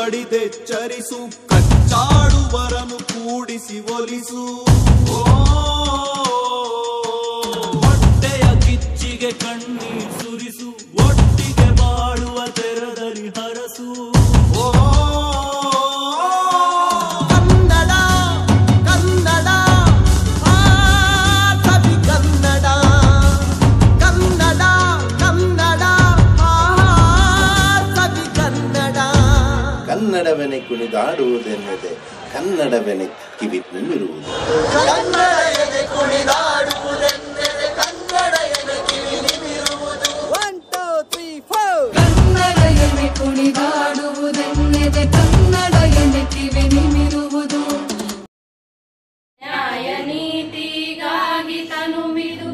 ಕಡಿದೆಚ್ಚರಿಸು ಕಚ್ಚಾಡುವರನು ಕೂಡಿಸಿ ಒಲಿಸು ಓ, ಹೊಟ್ಟೆಯ ಕಿಚ್ಚಿಗೆ ಕಣ್ಣೀರ್ ಸುರಿಸು ಒಟ್ಟಿಗೆ ಬಾಳುವ ತೆರದಲ್ಲಿ ಹರಸು ಓ ಕನ್ನಡ ಕನ್ನಡ ಆ ಸವಿ ಕನ್ನಡ ಕನ್ನಡ ಕನ್ನಡ ಆ ಸವಿ ಕನ್ನಡ ಕನ್ನಡವೆನೆ ಕುಣಿದಾಡುವುದೆನ್ನದೆ ಕನ್ನಡವೆನೆ ಕಿವಿ ನಿಮಿರುವುದು ಕನ್ನಡ ಎದೆ ಕುಣಿದಾಡುವುದೆಂದರೆ ಕನ್ನಡ ಎದೆ ಕಿವಿ ನಿಮಿರುವುದು one two three four Kannada ಎನೆ ಕುಣಿದಾಡುವುದೆನ್ನೆದೆ ಕನ್ನಡ ಎನೆ ಕಿವಿ ನಿಮಿರುವುದು ನ್ಯಾಯ ನೀತಿಗಾಗಿ ತನುಮಿದು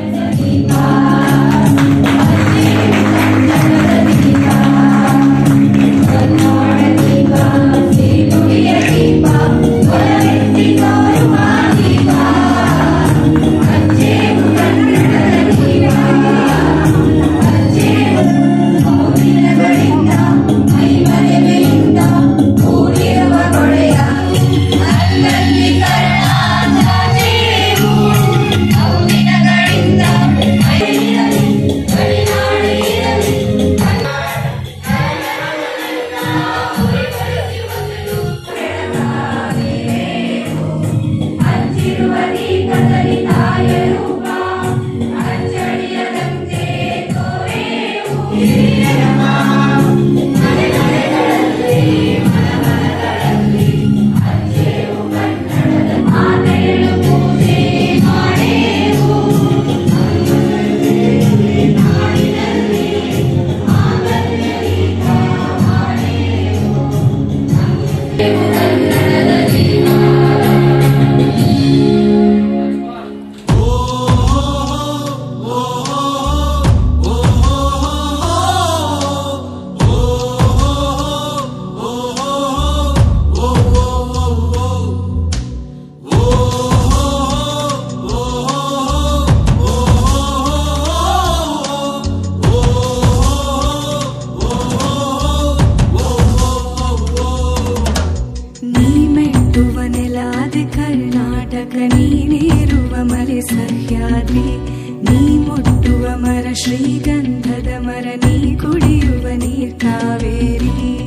ನೀ ಮೆಟ್ಟುವ ನೆಲಾದೆ ಕರ್ನಾಟಕ ನೀನೇರುವ ಮರೆ ಸಹ್ಯಾದ್ರಿ ನೀ ಮುಟ್ಟುವ ಮರ ಶ್ರೀಗಂಧದ ಮರ ನೀ ಕುಡಿಯುವ ನೀರ್ ಕಾವೇರಿ